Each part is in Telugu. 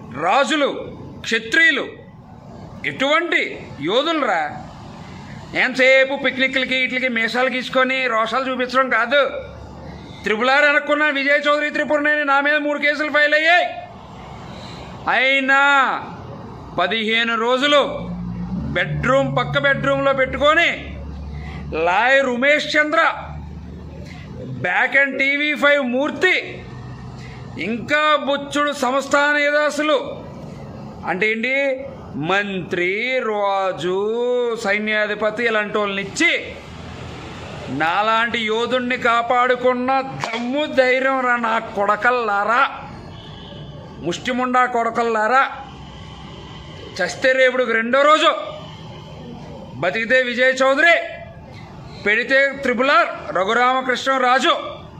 రాజులు క్షత్రియులు ఎటువంటి యోధులరా ఎంతసేపు పిక్నిక్లకి వీటికి మీసాలు గీసుకొని రోషాలు చూపించడం కాదు త్రిపులార్ అనుకున్న విజయ్ చౌదరి త్రిపురనేని నా మీద మూడు కేసులు ఫైల్ అయ్యాయి అయినా పదిహేను రోజులు బెడ్రూమ్ పక్క బెడ్రూమ్లో పెట్టుకొని lawyer Umesh Chandra back and TV five Murthy ఇంకా బొచ్చుడు సంస్థాన యదాసులు అంటే ఏంటి మంత్రి రాజు సైన్యాధిపతి ఇలాంటి వాళ్ళని ఇచ్చి నాలాంటి యోధుణ్ణి కాపాడుకున్న దమ్ము ధైర్యం రా నా కొడకల్లారా ముష్టిముండా కొడకల్లారా చస్తే రేపుడికి రెండో రోజు బతికితే విజయ్ చౌదరి పెడితే త్రిపులార్ రఘురామకృష్ణరాజు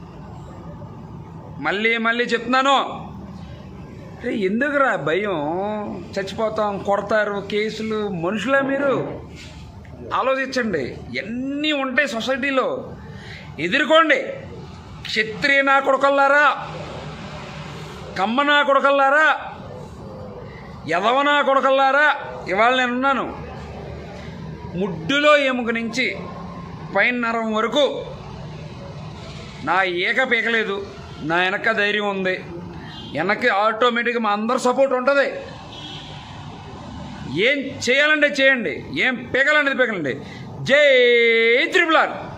మళ్ళీ మళ్ళీ చెప్తున్నాను అరే ఎందుకురా భయం చచ్చిపోతాం కొడతారు కేసులు మనుషులా మీరు ఆలోచించండి ఎన్ని ఉంటాయి సొసైటీలో ఎదుర్కోండి క్షత్రియ నా కొడుకల్లారా కమ్మ నా కొడుకల్లారా యదవ నా కొడుకల్లారా ఇవాళ నేనున్నాను ముడ్డులో ఎముక నుంచి పైన నరం వరకు నా ఏక పీకలేదు నా వెనక ధైర్యం ఉంది వెనక్కి ఆటోమేటిక్గా మా అందరు సపోర్ట్ ఉంటుంది ఏం చేయాలంటే చేయండి ఏం పీకాలంటే పీకలండి జై త్రిపులార్